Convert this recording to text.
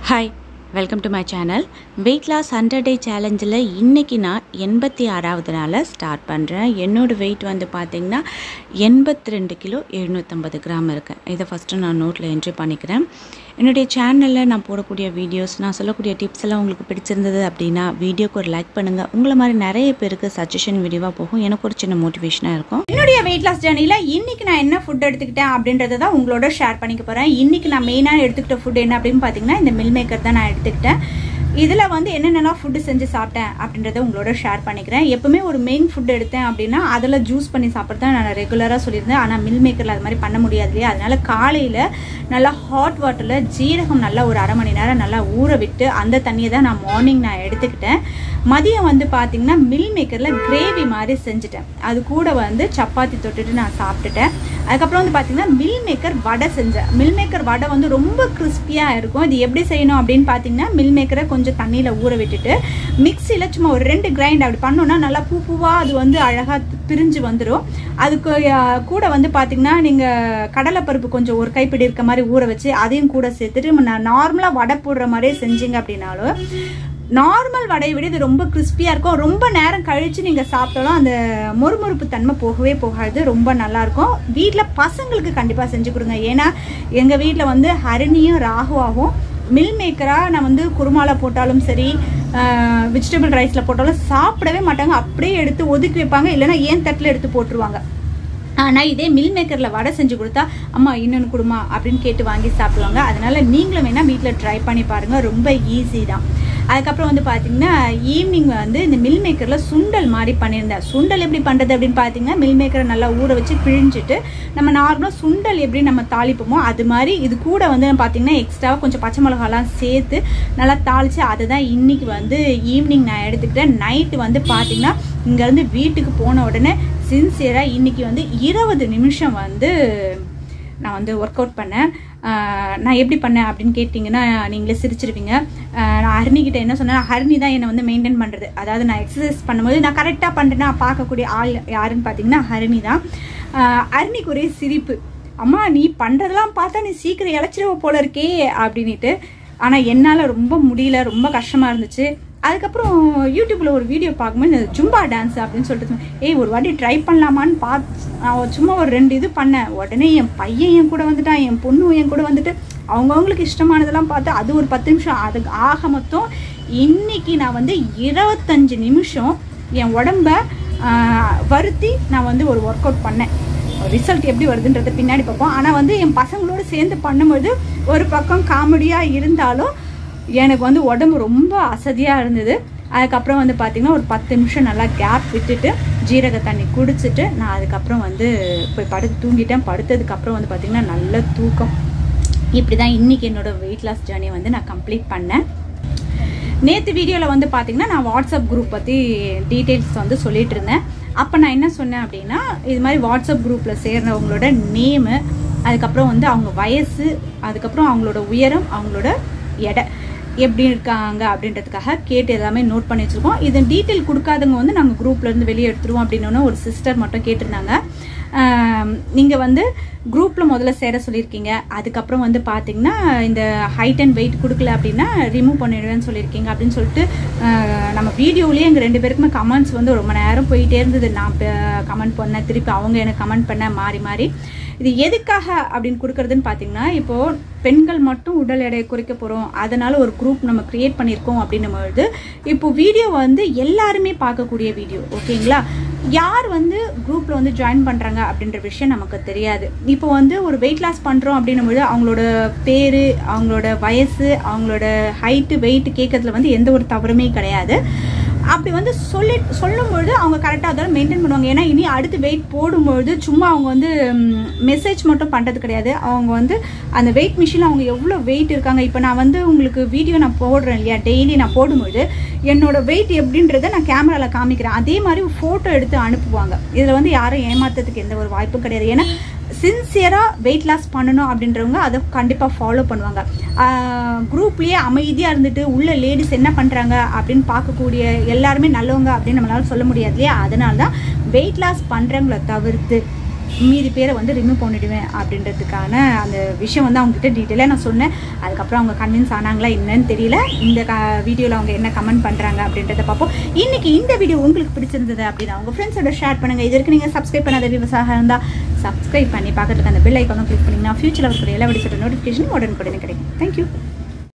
Hi welcome to my channel weight loss hundred day சேலஞ்சில் இன்றைக்கி நான் எண்பத்தி ஆறாவது நாளில் ஸ்டார்ட் பண்ணுறேன் என்னோடய வெயிட் வந்து பார்த்திங்கன்னா எண்பத்தி ரெண்டு கிலோ எழுநூற்றம்பது கிராம் இருக்கேன் இதை ஃபஸ்ட்டு நான் நோட்டில் என்ட்ரி பண்ணிக்கிறேன் என்னுடைய சேனலில் நான் போடக்கூடிய வீடியோஸ் நான் சொல்லக்கூடிய டிப்ஸ் எல்லாம் உங்களுக்கு பிடிச்சிருந்தது அப்படின்னா வீடியோக்கு ஒரு லைக் பண்ணுங்கள் உங்களை மாதிரி நிறைய பேருக்கு சஜஷன் வீடியோவாக போகும் எனக்கு ஒரு சின்ன மோட்டிவேஷனாக இருக்கும் என்னுடைய வெயிட் லாஸ் ஜேர்னியில் இன்னைக்கு நான் என்ன ஃபுட் எடுத்துக்கிட்டேன் அப்படின்றத தான் உங்களோட ஷேர் பண்ணிக்க போகிறேன் இன்னைக்கு நான் மெயினாக எடுத்துக்கிட்ட ஃபுட் என்ன அப்படின்னு பார்த்தீங்கன்னா இந்த மில் மேக்கர் தான் நான் எடுத்துக்கிட்டேன் இதில் வந்து என்னென்னலாம் ஃபுட்டு செஞ்சு சாப்பிட்டேன் அப்படின்றத உங்களோட ஷேர் பண்ணிக்கிறேன் எப்பவுமே ஒரு மெயின் ஃபுட் எடுத்தேன் அப்படின்னா அதில் ஜூஸ் பண்ணி சாப்பிட்றது தான் நான் ரெகுலராக சொல்லியிருந்தேன் ஆனால் மில் மேக்கரில் அது மாதிரி பண்ண முடியாது இல்லையா அதனால காலையில் நல்லா ஹாட் வாட்டரில் ஜீரகம் நல்லா ஒரு அரை மணி நேரம் நல்லா ஊற விட்டு அந்த தண்ணியை தான் நான் மார்னிங் நான் எடுத்துக்கிட்டேன் மதியம் வந்து பார்த்தீங்கன்னா மில் மேக்கரில் கிரேவி மாதிரி செஞ்சுட்டேன் அது கூட வந்து சப்பாத்தி தொட்டுட்டு நான் சாப்பிட்டுட்டேன் அதுக்கப்புறம் வந்து பார்த்தீங்கன்னா மில் மேக்கர் வடை செஞ்சேன் மில் மேக்கர் வடை வந்து ரொம்ப கிறிஸ்பியாக இருக்கும் இது எப்படி செய்யணும் அப்படின்னு பார்த்தீங்கன்னா மில் மேக்கரை கொஞ்சம் தண்ணியில் ஊற விட்டுட்டு மிக்சியில் சும்மா ஒரு ரெண்டு கிரைண்ட் அப்படி பண்ணோன்னா நல்லா பூ பூவாக அது வந்து அழகாக பிரிஞ்சு வந்துடும் அதுக்கு அஹ், கூட வந்து பார்த்தீங்கன்னா நீங்கள் கடலைப்பருப்பு கொஞ்சம் ஒரு கைப்பிடி இருக்க மாதிரி ஊற வச்சு அதையும் கூட சேர்த்துட்டு நார்மலாக வடை போடுற மாதிரியே செஞ்சீங்க அப்படின்னாலும் நார்மல் வடையை விட இது ரொம்ப கிறிஸ்பியாக இருக்கும் ரொம்ப நேரம் கழித்து நீங்கள் சாப்பிட்டாலும் அந்த மொறுமொறுப்பு தன்மை போகவே போகாது ரொம்ப நல்லாயிருக்கும் வீட்டில் பசங்களுக்கு கண்டிப்பாக செஞ்சு கொடுங்க ஏன்னா எங்கள் வீட்டில் வந்து ஹரிணியும் ராகுவாகவும் மில் மேக்கராக நான் வந்து குருமால போட்டாலும் சரி வெஜிடபிள் ரைஸில் போட்டாலும் சாப்பிடவே மாட்டாங்க அப்படியே எடுத்து ஒதுக்கி வைப்பாங்க இல்லைன்னா ஏன் தட்டில் எடுத்து போட்டுருவாங்க ஆனால் இதே மில் மேக்கரில் வடை செஞ்சு கொடுத்தா அம்மா இன்னொன்று கொடுமா அப்படின்னு கேட்டு வாங்கி சாப்பிடுவாங்க அதனால நீங்களும் வேணால் வீட்டில் ட்ரை பண்ணி பாருங்கள் ரொம்ப ஈஸி தான் அதுக்கப்புறம் வந்து பார்த்தீங்கன்னா ஈவினிங் வந்து இந்த மில் மேக்கரில் சுண்டல் மாதிரி பண்ணியிருந்தேன் சுண்டல் எப்படி பண்ணுறது அப்படின்னு பார்த்தீங்கன்னா மில் மேக்கரை நல்லா ஊற வச்சு பிழிஞ்சிட்டு நம்ம நார்மலாக சுண்டல் எப்படி நம்ம தாளிப்போமோ அது மாதிரி இது கூட வந்து பார்த்தீங்கன்னா எக்ஸ்ட்ராவாக கொஞ்சம் பச்சை மிளகாலாம் சேர்த்து நல்லா தாளித்து அதை தான் இன்றைக்கி வந்து ஈவினிங் நான் எடுத்துக்கிட்டேன் நைட்டு வந்து பார்த்தீங்கன்னா இங்கேருந்து வீட்டுக்கு போன உடனே சின்சியராக இன்றைக்கி வந்து இருபது நிமிஷம் வந்து நான் வந்து ஒர்க் அவுட் பண்ணேன் ஆஹ் நான் எப்படி பண்ணேன் அப்படின்னு கேட்டிங்கன்னா நீங்களே சிரிச்சிருவீங்க ஆஹ் நான் ஹரிணிக்கிட்ட என்ன சொன்னேன் ஹரிணி தான் என்னை வந்து மெயின்டைன் பண்ணுறது அதாவது நான் எக்ஸசைஸ் பண்ணும்போது நான் கரெக்டாக பண்ணுறேன்னா பார்க்கக்கூடிய ஆள் யாருன்னு பார்த்தீங்கன்னா ஹரிணி தான் ஆஹ் ஹரிணிக்கு ஒரே சிரிப்பு அம்மா நீ பண்ணுறதெல்லாம் பார்த்தா நீ சீக்கிரம் இழைச்சிருவ போல இருக்கே அப்படின்ட்டு ஆனால் என்னால் ரொம்ப முடியல ரொம்ப கஷ்டமாக இருந்துச்சு அதுக்கப்புறம் யூடியூப்ல ஒரு வீடியோ பார்க்கும்போது இந்த ஜும்பா டான்ஸ் அப்படின்னு சொல்லிட்டு சொன்னேன். ஏய் ஒரு வாட்டி ட்ரை பண்ணலாமான்னு பார்த்து நான் சும்மா ஒரு ரெண்டு இது பண்ணேன் உடனே என் பையன் என் கூட வந்துட்டான் என் பொண்ணு என் கூட வந்துட்டு அவங்கவுங்களுக்கு இஷ்டமானதெல்லாம் பார்த்து அது ஒரு பத்து நிமிஷம் அதுக்கு ஆக மொத்தம் இன்னைக்கு நான் வந்து இருபத்தஞ்சு நிமிஷம் என் உடம்ப ஆஹ், வருத்தி நான் வந்து ஒரு ஒர்க் அவுட் பண்ணேன் ரிசல்ட் எப்படி வருதுன்றத பின்னாடி பார்ப்போம் ஆனால் வந்து என் பசங்களோட சேர்ந்து பண்ணும்போது ஒரு பக்கம் காமெடியாக இருந்தாலும் எனக்கு வந்து உடம்பு ரொம்ப அசதியாக இருந்தது அதுக்கப்புறம் வந்து பார்த்திங்கன்னா ஒரு பத்து நிமிஷம் நல்லா கேப் விட்டுட்டு ஜீரக தண்ணி குடிச்சிட்டு நான் அதுக்கப்புறம் வந்து போய் படுத்து தூங்கிட்டேன் படுத்ததுக்கப்புறம் வந்து பார்த்திங்கன்னா நல்ல தூக்கம் இப்படி தான் இன்றைக்கி என்னோட வெயிட் லாஸ் ஜேர்னி வந்து நான் கம்ப்ளீட் பண்ணேன் நேற்று வீடியோவில் வந்து பார்த்தீங்கன்னா நான் வாட்ஸ்அப் குரூப் பற்றி டீட்டெயில்ஸ் வந்து சொல்லிட்டு இருந்தேன் அப்போ நான் என்ன சொன்னேன் அப்படின்னா இது மாதிரி வாட்ஸ்அப் குரூப்பில் சேர்றவங்களோட நேமு அதுக்கப்புறம் வந்து அவங்க வயசு அதுக்கப்புறம் அவங்களோட உயரம் அவங்களோட எடை எப்படி இருக்காங்க அப்படின்றதுக்காக கேட்டு எல்லாமே நோட் பண்ணி வச்சுருக்கோம் இது டீட்டெயில் கொடுக்காதவங்க வந்து நாங்கள் குரூப்லேருந்து வெளியே எடுத்துருவோம் அப்படின்னு ஒரு சிஸ்டர் மட்டும் கேட்டிருந்தாங்க நீங்கள் வந்து குரூப்பில் முதல்ல சேர சொல்லியிருக்கீங்க அதுக்கப்புறம் வந்து பார்த்தீங்கன்னா இந்த ஹைட் அண்ட் வெயிட் கொடுக்கல அப்படின்னா ரிமூவ் பண்ணிடுவேன்னு சொல்லியிருக்கீங்க அப்படின்னு சொல்லிட்டு ஆஹ், நம்ம வீடியோலேயே எங்கள் ரெண்டு பேருக்குமே கமெண்ட்ஸ் வந்து ரொம்ப நேரம் போயிட்டே இருந்தது நான் கமெண்ட் பண்ணேன் திருப்பி அவங்க எனக்கு கமெண்ட் பண்ண மாறி மாறி இது எதுக்காக அப்படின்னு கொடுக்கறதுன்னு பார்த்தீங்கன்னா இப்போ பெண்கள் மட்டும் உடல் எடையை குறைக்க போகிறோம் அதனால ஒரு குரூப் நம்ம கிரியேட் பண்ணியிருக்கோம் அப்படின்னும் பொழுது இப்போ வீடியோ வந்து எல்லாருமே பார்க்கக்கூடிய வீடியோ ஓகேங்களா யார் வந்து குரூப்பில் வந்து ஜாயின் பண்ணுறாங்க அப்படின்ற விஷயம் நமக்கு தெரியாது இப்போ வந்து ஒரு வெயிட் லாஸ் பண்ணுறோம் அப்படின்னும் பொழுது அவங்களோட பேர் அவங்களோட வயசு அவங்களோட ஹைட்டு வெயிட் கேட்கறதுல வந்து எந்த ஒரு தவறுமே கிடையாது அப்படி வந்து சொல்லி சொல்லும்பொழுது அவங்க கரெக்டாக அதெல்லாம் மெயின்டைன் பண்ணுவாங்க ஏன்னா இனி அடுத்து வெயிட் போடும்பொழுது சும்மா அவங்க வந்து மெசேஜ் மட்டும் பண்ணுறது கிடையாது அவங்க வந்து அந்த வெயிட் மிஷினில் அவங்க எவ்வளோ வெயிட் இருக்காங்க இப்போ நான் வந்து உங்களுக்கு வீடியோ நான் போடுறேன் இல்லையா டெய்லி நான் போடும்பொழுது என்னோட வெயிட் எப்படின்றத நான் கேமராவில் காமிக்கிறேன் அதே மாதிரி ஃபோட்டோ எடுத்து அனுப்புவாங்க இதில் வந்து யாரும் ஏமாத்துறதுக்கு எந்த ஒரு வாய்ப்பும் கிடையாது ஏன்னா சின்சியராக வெயிட் லாஸ் பண்ணணும் அப்படின்றவங்க அதை கண்டிப்பாக ஃபாலோ பண்ணுவாங்க குரூப்லேயே அமைதியாக இருந்துட்டு உள்ள லேடிஸ் என்ன பண்ணுறாங்க அப்படின்னு பார்க்கக்கூடிய எல்லாருமே நல்லவங்க அப்படின்னு நம்மளால சொல்ல முடியாது இல்லையா அதனால தான் வெயிட் லாஸ் பண்ணுறவங்கள தவிர்த்து மீதி பேரை வந்து ரிமூவ் பண்ணிடுவேன் அப்படின்றதுக்கான அந்த விஷயம் வந்து அவங்ககிட்ட டீட்டெயிலாக நான் சொன்னேன் அதுக்கப்புறம் அவங்க கன்வின்ஸ் ஆனாங்களா என்னன்னு தெரியல இந்த க வீடியோவில் அவங்க என்ன கமெண்ட் பண்ணுறாங்க அப்படின்றத பார்ப்போம் இன்னைக்கு இந்த வீடியோ உங்களுக்கு பிடிச்சிருந்தது அப்படின்னா உங்கள் ஃப்ரெண்ட்ஸோட ஷேர் பண்ணுங்கள் இது வரைக்கும் நீங்கள் சப்ஸ்கிரைப் பண்ணாத விவசாயம் இருந்தால் சப்ஸ்கிரைப் பண்ணி பக்கத்துக்கு அந்த பெல் ஐக்கானும் கிளிக் பண்ணிங்கன்னா ஃபியூச்சரில் வரக்கூடிய எல்லா வீடியோஸோட நோட்டிஃபிகேஷன் உடனுக்குடனே கிடைக்கும் தேங்க்யூ